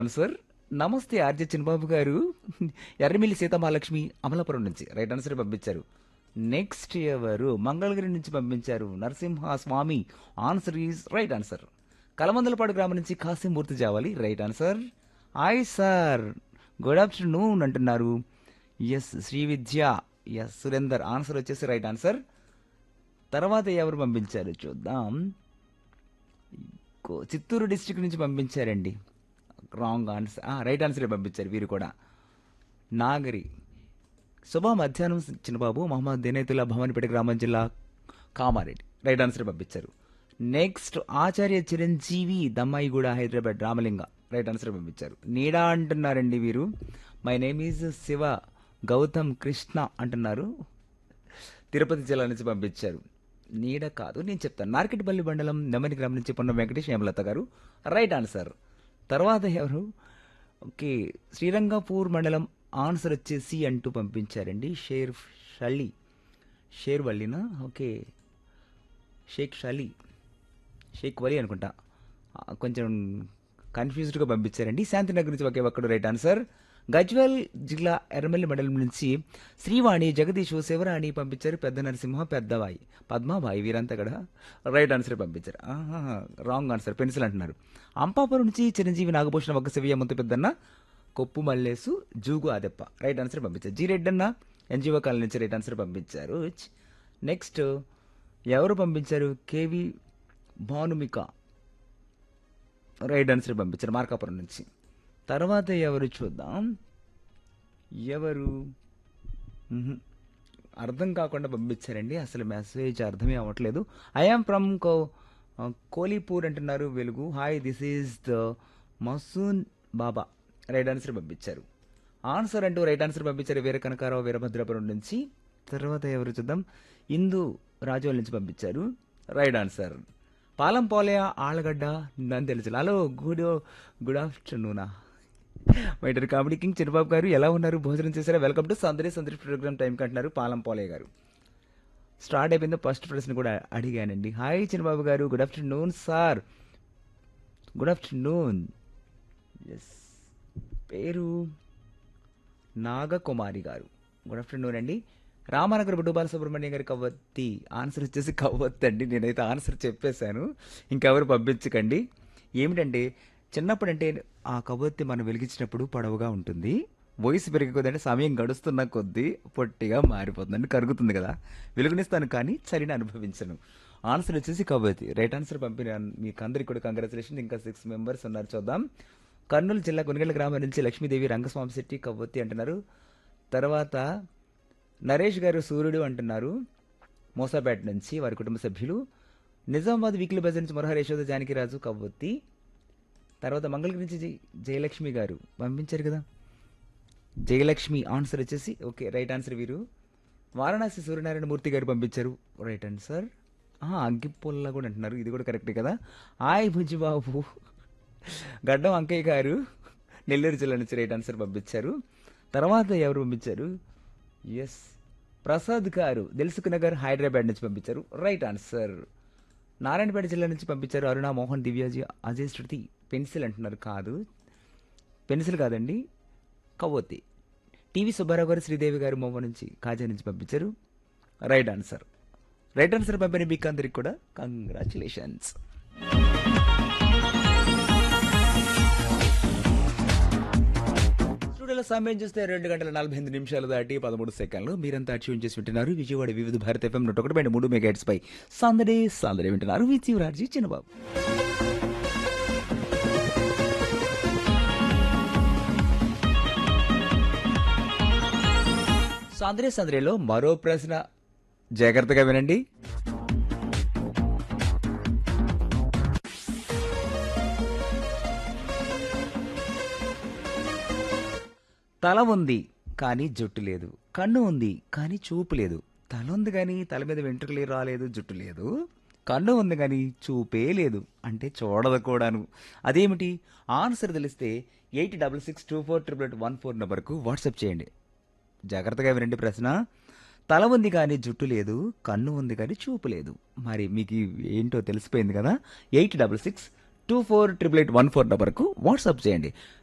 అవును సార్ నమస్తే ఆర్జే చిన్నబాబు గారు ఎర్రమిల్లి సీతామహాలక్ష్మి అమలాపురం నుంచి రైట్ ఆన్సర్ పంపించారు నెక్స్ట్ ఎవరు మంగళగిరి నుంచి పంపించారు Narasimha Swamy answer is right answer Kalamandalapadu గ్రామం నుంచి Kasim Murthy Javali right answer hi sir good afternoon అంటున్నారు S Sri Vidya S Surender answer వచ్చేసి రైట్ ఆన్సర్ తర్వాత ఎవరు పంపించారు చూద్దాం కో- చిత్తూరు డిస్ట్రిక్ట్ నుంచి పంపించారండి రాంగ్ ఆన్సర్ రైట్ ఆన్సరే పంపించారు వీరు కూడా నాగరి శుభ మధ్యాహ్నం చిన్నబాబు మహమ్మద్ దినేతుల్లా భవానిపేట గ్రామం జిల్లా కామారెడ్డి రైట్ ఆన్సర్ పంపించారు next Acharya Chiranjeevi Dammaiguda Hyderabad Ramalinga right answer పంపించారు నీడా అంటున్నారండి వీరు my name is Shiva Gautam Krishna అంటున్నారు తిరుపతి జిల్లా నుంచి పంపించారు నీడ కాదు నేను చెప్తాను నార్కెట్పల్లి మండలం నెమ్మది గ్రామం నుంచి పొన్న వెంకటేష్ హేమలత గారు రైట్ ఆన్సర్ తర్వాత ఎవరు ఓకే శ్రీరంగపూర్ మండలం ఆన్సర్ వచ్చేసి అంటూ పంపించారండి షేర్ షలి షేర్ వల్లినా ఓకే షేక్ షలి షేక్ వలి అనుకుంటా ఆ, కొంచెం కన్ఫ్యూజ్డ్గా పంపించారండి శాంతినగర్ నుంచి ఒకే ఒక్కడు రైట్ ఆన్సర్ గజ్వెల్ జిల్లా ఎర్రమల్లి మండలం నుంచి శ్రీవాణి జగదీష్ శివరాణి పంపించారు పెద్ద నరసింహ పెద్దవాయి పద్మాబాయి వీరంతా కూడా రైట్ ఆన్సర్ పంపించారు ఆహా, రాంగ్ ఆన్సర్ పెన్సిల్ అంటున్నారు అంపాపురం నుంచి చిరంజీవి నాగభూషణ ఒక శివయ్య ముంత పెద్దన్న కొప్పు మల్లేసు జూగు ఆదెప్ప రైట్ ఆన్సర్ పంపించారు జీ రెడ్డన్న ఎన్జిఓ కాలనీ నుంచి రైట్ ఆన్సర్ పంపించారు నెక్స్ట్ ఎవరు పంపించారు కేవి భానుమిక రైట్ ఆన్సర్ పంపించారు మార్కాపురం నుంచి తర్వాత ఎవరు చూద్దాం ఎవరు మ్హూ. అర్థం కాకుండా పంపించారండి అసలు మెసేజ్ అర్థమే అవ్వట్లేదు ఐఎమ్ ఫ్రమ్ కో కోలీపూర్ అంటున్నారు వెలుగు hi this is the Masoon Baba right answer పంపించారు ఆన్సర్ అంటూ రైట్ ఆన్సర్ పంపించారు వీర కనకారావు వీరభద్రాపురం నుంచి తర్వాత ఎవరు చూద్దాం ఇందు రాజోల్ నుంచి పంపించారు రైట్ ఆన్సర్ పాలం పోలయ ఆళ్ళగడ్డ నన్ను తెలుసు హలో గుడ్ గుడ్ ఆఫ్టర్నూనా మైటర్ కామెడీ కింగ్ చిరుబాబు గారు ఎలా ఉన్నారు భోజనం చేశారా వెల్కమ్ టు సందరి సందరి ప్రోగ్రామ్ టైంకి అంటున్నారు పాలం పోలే గారు స్టార్ట్ అయిపోయింది ఫస్ట్ ప్రశ్న కూడా అడిగానండి హాయ్ చిన్నబాబు గారు good afternoon sir good afternoon yes పేరు నాగకుమారి గారు గుడ్ ఆఫ్టర్నూన్ అండి రామానగర్ బుడ్డు బాలసుబ్రహ్మణ్యం గారి కవ్వత్తి ఆన్సర్ వచ్చేసి కవ్వత్తి అండి నేనైతే ఆన్సర్ చెప్పేశాను ఇంకెవరు పంపించకండి ఏమిటంటే చిన్నప్పుడు అంటే ఆ కవ్వత్తి మనం వెలిగించినప్పుడు పొడవుగా ఉంటుంది వయసు పెరిగే కొద్ది అంటే సమయం గడుస్తున్న కొద్దీ పొట్టిగా మారిపోతుంది అంటే కరుగుతుంది కదా వెలుగునిస్తాను కానీ చలిని అనుభవించను ఆన్సర్ వచ్చేసి కవ్వతి రైట్ ఆన్సర్ పంపిన మీకు అందరికి కూడా కంగ్రాచులేషన్ ఇంకా సిక్స్ మెంబర్స్ ఉన్నారు చూద్దాం కర్నూలు జిల్లా కొనుగోలు గ్రామం నుంచి లక్ష్మీదేవి రంగస్వామి శెట్టి కవ్వతి అంటున్నారు తర్వాత నరేష్ గారు సూర్యుడు అంటున్నారు మోసాపేట నుంచి వారి కుటుంబ సభ్యులు నిజామాబాద్ వీక్లీ బజార్ నుంచి మరహర యశోద జానకిరాజు కవ్వొత్తి తర్వాత మంగళగిరి నుంచి జై- జయలక్ష్మి గారు పంపించారు కదా జయలక్ష్మి ఆన్సర్ వచ్చేసి ఓకే రైట్ ఆన్సర్ వీరు వారణాసి సూర్యనారాయణ మూర్తి గారు పంపించారు రైట్ ఆన్సర్ అగ్గిపుల్ల కూడా అంటున్నారు ఇది కూడా కరెక్టే కదా హాయ్ బుజ్జిబాబు గడ్డం అంకయ్య గారు నెల్లూరు జిల్లా నుంచి రైట్ ఆన్సర్ పంపించారు తర్వాత ఎవరు పంపించారు ఎస్ ప్రసాద్ గారు దిల్సుఖ్ నగర్ హైదరాబాద్ నుంచి పంపించారు రైట్ ఆన్సర్ నారాయణపేట జిల్లా నుంచి పంపించారు అరుణ మోహన్ దివ్యాజీ అజయ్ శృతి పెన్సిల్ అంటున్నారు కాదు పెన్సిల్ కాదండి కవ్వొత్తి టీవీ సుబ్బారావు గారు శ్రీదేవి గారు మొమ్మ నుంచి కాజా నుంచి పంపించారు రైట్ ఆన్సర్ రైట్ ఆన్సర్ పంపిన మీకు అందరికి కూడా కంగ్రాచులేషన్స్ స్టూడియోలో సమయం చూస్తే రెండు గంటల నలభై ఎనిమిది నిమిషాలు దాటి పదమూడు సెకండ్లు మీరంతా ట్యూన్ చేసి వింటున్నారు విజయవాడ వివిధ భారత ఎఫ్ఎం నూట ఒకటి పాయింట్ మూడు మెగాట్స్ పై సందడే సందడే వింటున్నారు విజయవరాజీ చిన్నబాబు సందడే సందడిలో మరో ప్రశ్న జాగ్రత్తగా వినండి తల ఉంది కానీ జుట్టు లేదు కన్ను ఉంది కానీ చూపు లేదు తల ఉంది కానీ తల మీద వెంట్రుకలు రాలేదు జుట్టు లేదు కన్ను ఉంది కానీ చూపే లేదు అంటే చూడదు కూడాను అదేమిటి ఆన్సర్ తెలిస్తే eight double six two four triple eight one four నెంబర్కు వాట్సాప్ చేయండి జాగ్రత్తగా వినండి ప్రశ్న తల ఉంది కానీ జుట్టు లేదు కన్ను ఉంది కానీ చూపు లేదు మరి మీకు ఇవి ఏంటో తెలిసిపోయింది కదా eight double six two four triple eight one four నెంబర్కు వాట్సాప్ చేయండి